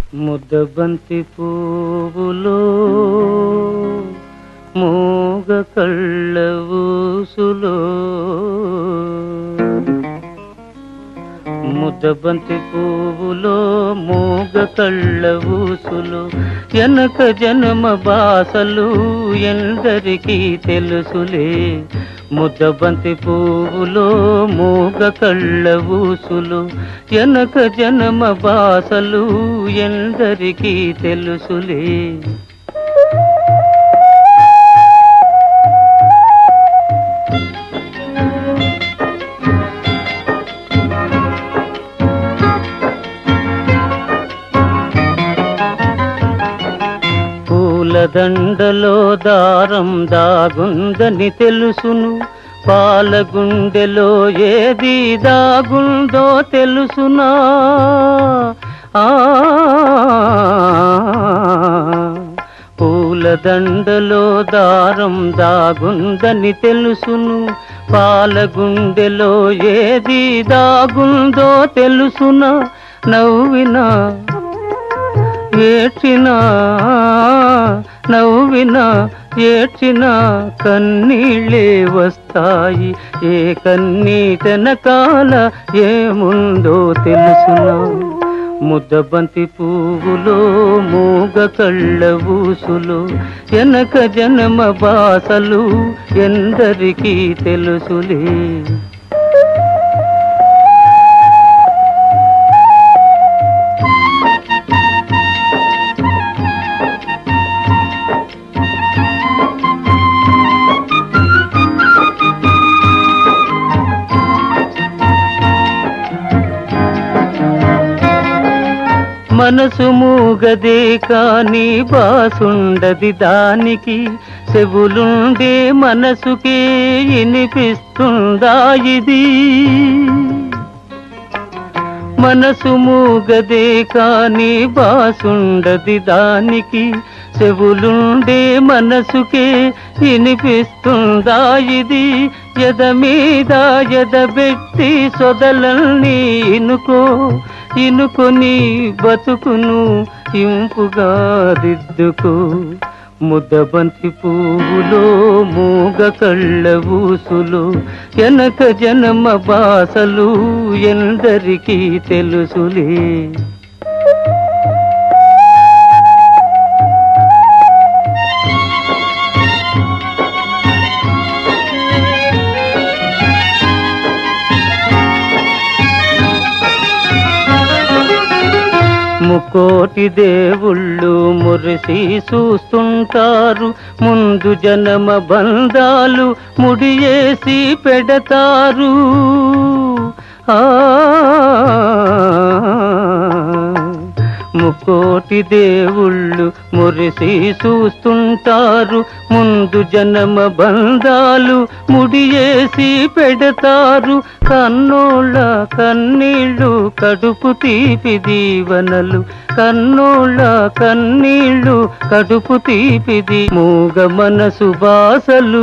ముద్దబంతి పువ్వులో మూగ కళ్ళ ఊసులో ముద్దబంతి పువ్వులో మూగ కళ్ళ ఊసులు ఎనక జన్మ బాసలు ఎందరికీ తెలుసులే ముద్దబంతి పువ్వులో మూగ కళ్ళ ఊసులు ఎనక జన్మ బాసలు ఎందరికీ తెలుసులే పూలదండలో దారం దాగుందని తెలుసును పాలగుండెలో ఏది దాగుందో తెలుసునా ఆ పూలదండలో దారం దాగుందని తెలుసును పాలగుండెలో ఏది దాగుందో తెలుసునా నవ్వినా ఏడ్చినా నవ్వినా ఏడ్చినా కన్నీళ్ళే వస్తాయి ఏ కన్నీటెనకాల ఏముందో తెలుసునా ముద్దబంతి పువ్వులో మూగ కళ్ళ ఊసులు వెనక జన్మ బాసలు ఎందరికీ తెలుసులే మనసు మూగదే కాని బాసుండది దానికి చెవులుండే మనసుకే వినిపిస్తుందా ఇది మనసు మూగదే కాని బాసుండది దానికి చెవులుండే మనసుకే వినిపిస్తుందా ఇది ఎద మీద ఎదబెట్టి సొదలల్ని ఇనుకో ఇనుకొని బతుకును ఇంపుగా దిద్దుకో ముద్దబంతి పువ్వులో మూగ కళ్ళ ఊసులు వెనక జన్మ బాసలు ఎందరికీ తెలుసులే ముకోటి దేవుళ్ళు మురిసి చూస్తుంటారు ముందు జనమ బంధాలు ముడియేసి పెడతారు ఆ ముకోటి దేవుళ్ళు మురిసి చూస్తుంటారు ముందు జనమ బంధాలు ముడియేసి పెడతారు కన్నోళ్ళ కన్నీళ్ళు కడుపు తీపి దీవనలు కన్నోళ్ళ కన్నీళ్ళు కడుపు తీపిది మూగ మనసు బాసలు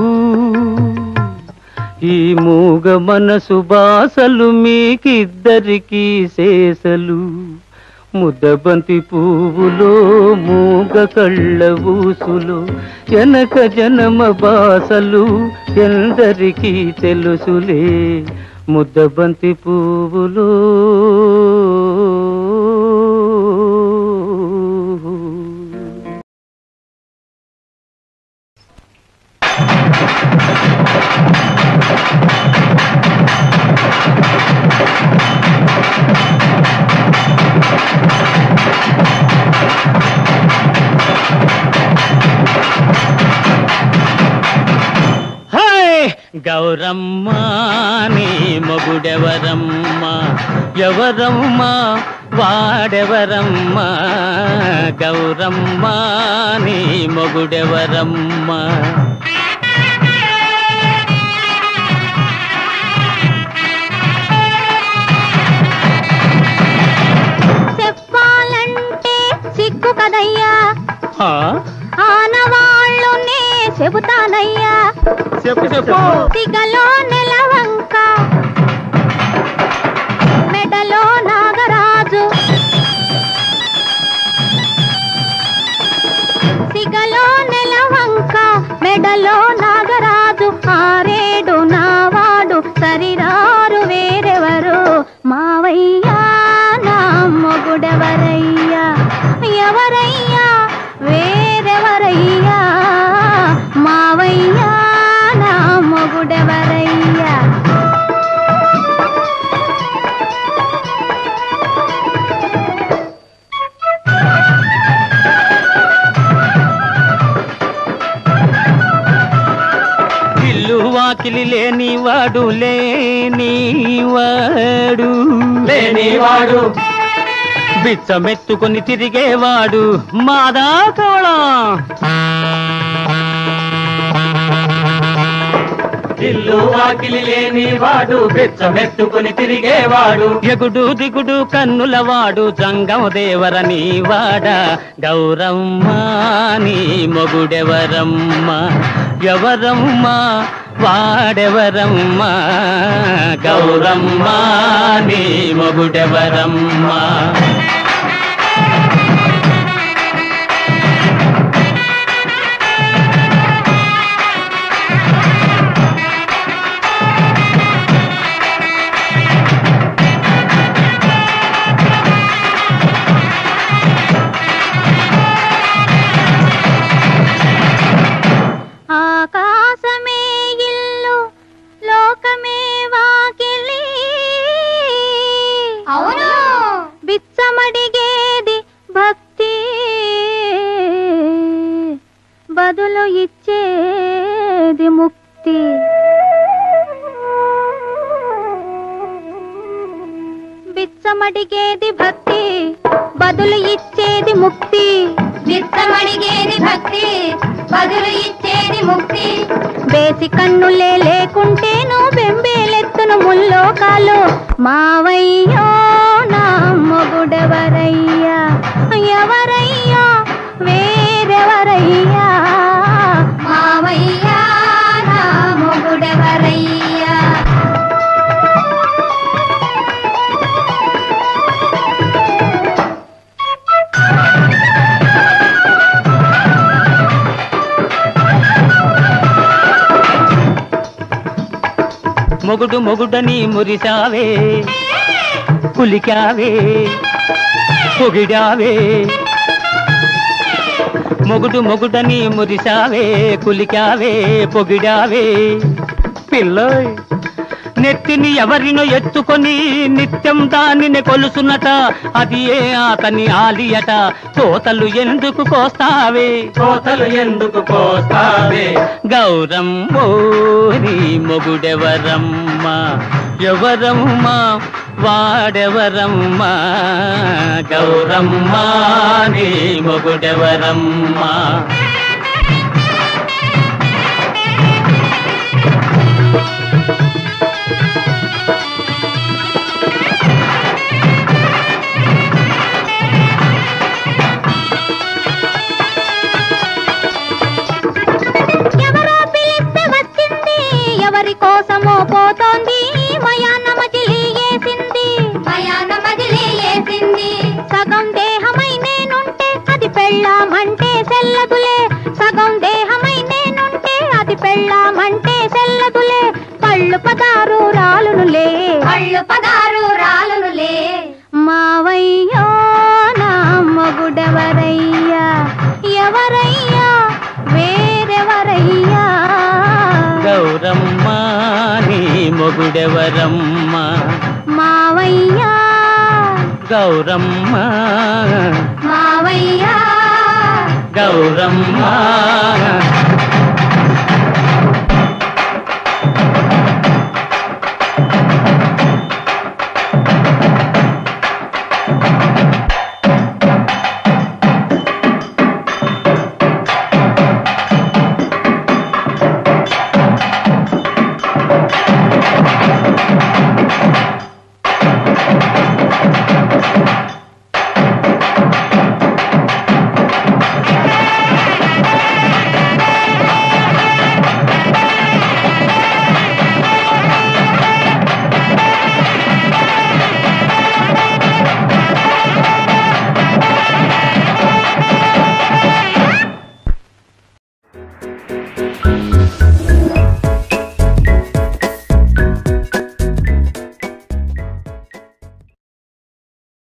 ఈ మూగ మనసు బాసలు మీకిద్దరికీ శేషలు ముద్దబంతి పువ్వులో మూగ కళ్ళ ఊసులు వెనక జనమ బాసలు ఎందరికీ తెలుసులే ముద్దబంతి పువ్వులో హాయ్ గౌరమ్మ నీ మొగుడెవరమ్మ ఎవరమ్మ వాడెవరమ్మ గౌరమ్మ నీ మొగుడెవరమ్మ చెప్పాలంటే సిగ్గు కదయ్యా హా? ఆనవాళ్ళునే చెబుతానయ్యా చెప్పు చెప్పు తిగలో నెలవంక మెడలో నాగరాజు వాకిలి లేనివాడు లేనివాడు లేనివాడు బిచ్చమెత్తుకొని తిరిగేవాడు మాదా ఇల్లు వాకిలి లేనివాడు బెచ్చమెత్తుకుని తిరిగేవాడు ఎగుడు దిగుడు కన్నులవాడు జంగం దేవరని వాడ గౌరమ్మ నీ మొగుడెవరమ్మ ఎవరమ్మ వాడెవరమ్మ గౌరమ్మ నీ మొగుడెవరమ్మ ఆకాశమే ఇల్లు లోకమే వాకిలి అవును బిచ్చమడిగేది భక్తి బదులు ఇచ్చేది ముక్తి బిచ్చమడిగేది భక్తి బదులు ఇచ్చేది ముక్తి విత్తమడిగేది భక్తి బదులు ఇచ్చేది ముక్తి బేసి కన్నులే లేకుంటేను బెంబేలెత్తును ముల్లోకాలు మావయ్యో నా మొగుడెవరయ్యా ఎవరయ్యా వేరెవరయ్యా మావయ్యా నా మొగుడెవరయ్యా మొగుడు మొగుడని మురిసావే కులికావే పొగిడావే మొగుడు మొగుడని మురిసావే కులికావే పొగిడావే పిల్లోయ్ నెత్తిని ఎవరినో ఎత్తుకొని నిత్యం దానిని కొలుసునట అది ఏ అతని ఆలియట కోతలు ఎందుకు కోస్తావే కోతలు ఎందుకు కోస్తావే గౌరమ్మో నీ మొగుడెవరమ్మ ఎవరమ్మ వాడెవరమ్మ గౌరమ్మ నీ మొగుడెవరమ్మ ఎవరో పిలిస్తే వచ్చింది ఎవరి కోసమో పోతోంది మయాన మజిలీ వేసింది మయాన మజిలీ వేసింది సగం దేహమై నేనుంటే అది పెళ్ళామంటే సెల్లదులే సగం దేహమై నేనుంటే అది పెళ్ళామంటే సెల్లదులే పళ్ళు పదారు రాలునులే కళ్ళు పదారు రాలునులే మావయ్యో నా మగుడెవరయ్యా ఎవరయ్యా వేరెవరయ్యా గౌరమ్మ నీ మొగుడెవరమ్మ మావయ్యా గౌరమ్మ మావయ్యా గౌరమ్మ